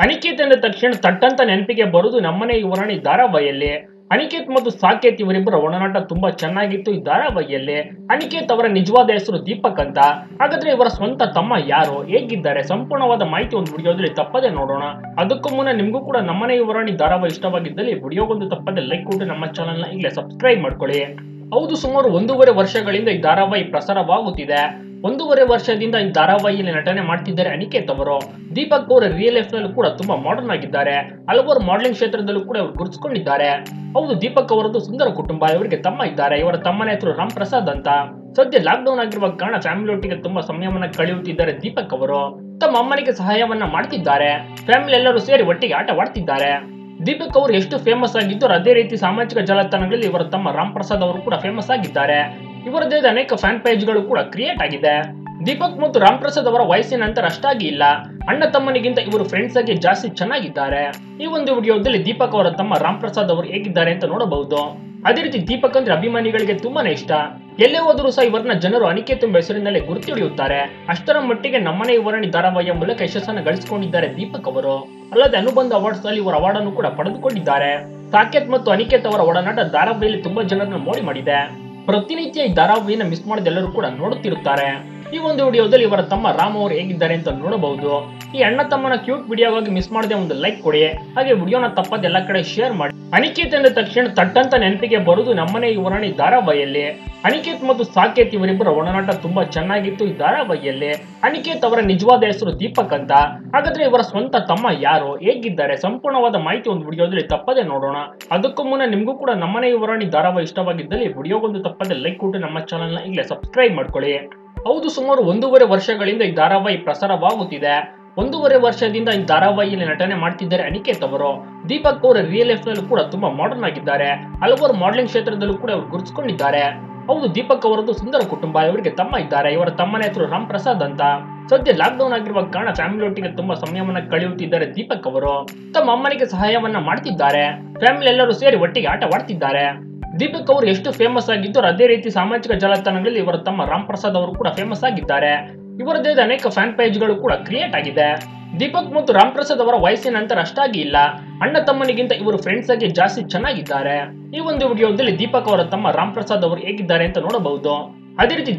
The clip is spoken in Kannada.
ಅನಿಕೇತ್ ಎಂದ ತಕ್ಷಣ ತಟ್ಟಂತ ನೆನಪಿಗೆ ಬರುವುದು ನಮ್ಮನೆ ಯುವರಾಣಿ ಧಾರಾವಾಹಿಯಲ್ಲಿ ಅನಿಕೇತ್ ಮತ್ತು ಸಾಕೇತ್ ಇವರಿಬ್ಬರ ಒಡನಾಟ ತುಂಬಾ ಚೆನ್ನಾಗಿತ್ತು ಈ ಧಾರಾವಾಹಿಯಲ್ಲಿ ಅನಿಕೇತ್ ಅವರ ನಿಜವಾದ ಹೆಸರು ದೀಪಕ್ ಅಂತ ಹಾಗಾದ್ರೆ ಇವರ ಸ್ವಂತ ತಮ್ಮ ಯಾರು ಹೇಗಿದ್ದಾರೆ ಸಂಪೂರ್ಣವಾದ ಮಾಹಿತಿ ಒಂದು ವಿಡಿಯೋದಲ್ಲಿ ತಪ್ಪದೆ ನೋಡೋಣ ಅದಕ್ಕೂ ಮುನ್ನ ನಿಮಗೂ ಕೂಡ ನಮ್ಮನೆ ಯುವರಾಣಿ ಧಾರಾವಾಹಿ ಇಷ್ಟವಾಗಿದ್ದಲ್ಲಿ ವಿಡಿಯೋಗೊಂದು ತಪ್ಪದೆ ಲೈಕ್ ಕೊಟ್ಟು ನಮ್ಮ ಚಾನಲ್ನ ಈಗಲೇ ಸಬ್ಸ್ಕ್ರೈಬ್ ಮಾಡ್ಕೊಳ್ಳಿ ಹೌದು ಸುಮಾರು ಒಂದೂವರೆ ವರ್ಷಗಳಿಂದ ಈ ಧಾರಾವಾಹಿ ಪ್ರಸಾರವಾಗುತ್ತಿದೆ ಒಂದೂವರೆ ವರ್ಷದಿಂದ ಈ ಧಾರಾವಾಹಿಯಲ್ಲಿ ನಟನೆ ಮಾಡ್ತಿದ್ದಾರೆ ಅನಿಕೇತ್ ಅವರು ದೀಪಕ್ ಅವರ ರಿಯಲ್ ಲೈಫ್ ನಲ್ಲೂ ಕೂಡ ತುಂಬಾ ಮಾಡರ್ನ್ ಆಗಿದ್ದಾರೆ ಹಲವಾರು ಮಾಡಲಿಂಗ್ ಕ್ಷೇತ್ರದಲ್ಲೂ ಕೂಡ ಅವರು ಗುರುತಿಸಿಕೊಂಡಿದ್ದಾರೆ ಹೌದು ದೀಪಕ್ ಅವರದ್ದು ಸುಂದರ ಕುಟುಂಬ ಇವರಿಗೆ ತಮ್ಮ ಇದ್ದಾರೆ ಇವರ ತಮ್ಮನ ಹೆಸರು ರಾಮ್ ಪ್ರಸಾದ್ ಅಂತ ಸದ್ಯ ಲಾಕ್ ಡೌನ್ ಆಗಿರುವ ಕಾರಣ ಫ್ಯಾಮಿಲಿ ಒಟ್ಟಿಗೆ ತುಂಬಾ ಸಮಯವನ್ನ ಕಳೆಯುತ್ತಿದ್ದಾರೆ ದೀಪಕ್ ಅವರು ತಮ್ಮ ಅಮ್ಮನಿಗೆ ಸಹಾಯವನ್ನ ಮಾಡ್ತಿದ್ದಾರೆ ಫ್ಯಾಮಿಲಿ ಎಲ್ಲರೂ ಸೇರಿ ಒಟ್ಟಿಗೆ ಆಟವಾಡ್ತಿದ್ದಾರೆ ದೀಪಕ್ ಅವರು ಎಷ್ಟು ಫೇಮಸ್ ಆಗಿದ್ದು ಅದೇ ರೀತಿ ಸಾಮಾಜಿಕ ಜಾಲತಾಣಗಳಲ್ಲಿ ಇವರ ತಮ್ಮ ರಾಮ್ ಪ್ರಸಾದ್ ಅವರು ಕೂಡ ಫೇಮಸ್ ಆಗಿದ್ದಾರೆ ಇವರದೇ ಆದ ಅನೇಕ ಫ್ಯಾನ್ ಪೇಜ್ಗಳು ಕೂಡ ಕ್ರಿಯೇಟ್ ಆಗಿದೆ ದೀಪಕ್ ಮತ್ತು ರಾಮ್ ಪ್ರಸಾದ್ ಅವರ ವಯಸ್ಸಿನ ಅಂತರ ಅಷ್ಟಾಗಿ ಇಲ್ಲ ಅಣ್ಣ ತಮ್ಮನಿಗಿಂತ ಇವರು ಫ್ರೆಂಡ್ಸ್ ಆಗಿ ಜಾಸ್ತಿ ಚೆನ್ನಾಗಿದ್ದಾರೆ ಈ ಒಂದು ವಿಡಿಯೋದಲ್ಲಿ ದೀಪಕ್ ಅವರ ತಮ್ಮ ರಾಮ್ ಪ್ರಸಾದ್ ಅವರು ಹೇಗಿದ್ದಾರೆ ಅಂತ ನೋಡಬಹುದು ಅದೇ ರೀತಿ ದೀಪಕ್ ಅಂದ್ರೆ ಅಭಿಮಾನಿಗಳಿಗೆ ತುಂಬಾನೇ ಇಷ್ಟ ಎಲ್ಲೇ ಹೋದರೂ ಸಹ ಇವರನ್ನ ಜನರು ಅನಿಕೇತ್ ಎಂಬ ಹೆಸರಿನಲ್ಲೇ ಗುರುತು ಹಿಡಿಯುತ್ತಾರೆ ಅಷ್ಟರ ಮಟ್ಟಿಗೆ ನಮ್ಮನೆ ಇವರಣಿ ಧಾರಾವಾಹಿಯ ಮೂಲಕ ಯಶಸ್ಸನ್ನು ಗಳಿಸಿಕೊಂಡಿದ್ದಾರೆ ದೀಪಕ್ ಅವರು ಅಲ್ಲದೆ ಅನುಬಂಧ ಅವಾರ್ಡ್ಸ್ ನಲ್ಲಿ ಇವರ ಅವಾರ್ಡ್ ಅನ್ನು ಕೂಡ ಪಡೆದುಕೊಂಡಿದ್ದಾರೆ ಸಾಕೇತ್ ಮತ್ತು ಅನಿಕೇತ್ ಅವರ ಒಡನಾಟ ಧಾರಾವಾಹಿಯಲ್ಲಿ ತುಂಬಾ ಜನರನ್ನು ಮೋಡಿ ಮಾಡಿದೆ ಪ್ರತಿನಿತ್ಯ ಈ ಧಾರಾವಾಹಿನ ಮಿಸ್ ಮಾಡಿದ ಎಲ್ಲರೂ ಕೂಡ ನೋಡುತ್ತಿರುತ್ತಾರೆ ಈ ಒಂದು ವಿಡಿಯೋದಲ್ಲಿ ಇವರ ತಮ್ಮ ರಾಮ್ ಅವರು ಹೇಗಿದ್ದಾರೆ ಅಂತ ನೋಡಬಹುದು ಈ ಅಣ್ಣ ತಮ್ಮನ ಕ್ಯೂಟ್ ವಿಡಿಯೋವಾಗಿ ಮಿಸ್ ಮಾಡದೆ ಒಂದು ಲೈಕ್ ಕೊಡಿ ಹಾಗೆ ವಿಡಿಯೋನ ತಪ್ಪದೆ ಎಲ್ಲ ಕಡೆ ಶೇರ್ ಮಾಡಿ ಅನಿಕೇತ್ ಎಂದ ತಕ್ಷಣ ತಟ್ಟಂತ ನೆನಪಿಗೆ ಬರುವುದು ನಮ್ಮನೆ ಯುವರಾಣಿ ಧಾರಾವಾಹಿಯಲ್ಲಿ ಅನಿಕೇತ್ ಮತ್ತು ಸಾಕೇತ್ ಇವರಿಬ್ಬರ ಒಡನಾಟ ತುಂಬಾ ಚೆನ್ನಾಗಿತ್ತು ಈ ಧಾರಾವಾಹಿಯಲ್ಲಿ ಅನಿಕೇತ್ ಅವರ ನಿಜವಾದ ಹೆಸರು ದೀಪಕ್ ಅಂತ ಹಾಗಾದ್ರೆ ಇವರ ಸ್ವಂತ ತಮ್ಮ ಯಾರು ಹೇಗಿದ್ದಾರೆ ಸಂಪೂರ್ಣವಾದ ಮಾಹಿತಿ ಒಂದು ವಿಡಿಯೋದಲ್ಲಿ ತಪ್ಪದೆ ನೋಡೋಣ ಅದಕ್ಕೂ ಮುನ್ನ ನಿಮಗೂ ಕೂಡ ನಮ್ಮನೆ ಯುವರಾಣಿ ಧಾರಾವಾಹಿ ಇಷ್ಟವಾಗಿದ್ದಲ್ಲಿ ವಿಡಿಯೋಗೊಂದು ತಪ್ಪದೆ ಲೈಕ್ ಕೊಟ್ಟು ನಮ್ಮ ಚಾನಲ್ನ ಈಗಲೇ ಸಬ್ಸ್ಕ್ರೈಬ್ ಮಾಡ್ಕೊಳ್ಳಿ ಹೌದು ಸುಮಾರು ಒಂದೂವರೆ ವರ್ಷಗಳಿಂದ ಈ ಧಾರಾವಾಹಿ ಪ್ರಸಾರವಾಗುತ್ತಿದೆ ಒಂದೂವರೆ ವರ್ಷದಿಂದ ಈ ಧಾರಾವಾಹಿಯಲ್ಲಿ ನಟನೆ ಮಾಡ್ತಿದ್ದಾರೆ ಅನಿಕೇತ್ ಅವರು ದೀಪಕ್ ಅವರ ರಿಯಲ್ ಲೈಫ್ ನಲ್ಲೂ ಕೂಡ ತುಂಬಾ ಮಾಡರ್ನ್ ಆಗಿದ್ದಾರೆ ಹಲವಾರು ಮಾಡಲಿಂಗ್ ಕ್ಷೇತ್ರದಲ್ಲೂ ಕೂಡ ಅವರು ಗುರುತಿಸಿಕೊಂಡಿದ್ದಾರೆ ಹೌದು ದೀಪಕ್ ಅವರದ್ದು ಸುಂದರ ಕುಟುಂಬ ಇವರಿಗೆ ತಮ್ಮ ಇದ್ದಾರೆ ಇವರ ತಮ್ಮನ ಹೆಸರು ರಾಮ್ ಪ್ರಸಾದ್ ಅಂತ ಸದ್ಯ ಲಾಕ್ ಡೌನ್ ಆಗಿರುವ ಕಾರಣ ಫ್ಯಾಮಿಲಿ ಒಟ್ಟಿಗೆ ತುಂಬಾ ಸಮಯವನ್ನ ಕಳೆಯುತ್ತಿದ್ದಾರೆ ದೀಪಕ್ ಅವರು ತಮ್ಮ ಅಮ್ಮನಿಗೆ ಸಹಾಯವನ್ನ ಮಾಡ್ತಿದ್ದಾರೆ ಫ್ಯಾಮಿಲಿ ಎಲ್ಲರೂ ಸೇರಿ ಒಟ್ಟಿಗೆ ಆಟವಾಡ್ತಿದ್ದಾರೆ ದೀಪಕ್ ಅವರು ಎಷ್ಟು ಫೇಮಸ್ ಆಗಿದ್ದು ಅದೇ ರೀತಿ ಸಾಮಾಜಿಕ ಜಾಲತಾಣಗಳಲ್ಲಿ ಇವರ ತಮ್ಮ ರಾಮ್ ಪ್ರಸಾದ್ ಅವರು ಕೂಡ ಫೇಮಸ್ ಆಗಿದ್ದಾರೆ ಇವರದೇ ಆದ ಅನೇಕ ಫ್ಯಾನ್ ಪೇಜ್ಗಳು ಕೂಡ ಕ್ರಿಯೇಟ್ ಆಗಿದೆ ದೀಪಕ್ ಮತ್ತು ರಾಮ್ ಪ್ರಸಾದ್ ಅವರ ವಯಸ್ಸಿನ ಅಂತರ ಅಷ್ಟಾಗಿ ಇಲ್ಲ ಅಣ್ಣ ತಮ್ಮನಿಗಿಂತ ಇವರು ಫ್ರೆಂಡ್ಸ್ ಆಗಿ ಜಾಸ್ತಿ ಚೆನ್ನಾಗಿದ್ದಾರೆ ಈ ಒಂದು ವಿಡಿಯೋದಲ್ಲಿ ದೀಪಕ್ ಅವರ ತಮ್ಮ ರಾಮ್ ಪ್ರಸಾದ್ ಅವರು ಹೇಗಿದ್ದಾರೆ ಅಂತ ನೋಡಬಹುದು ಅದೇ ರೀತಿ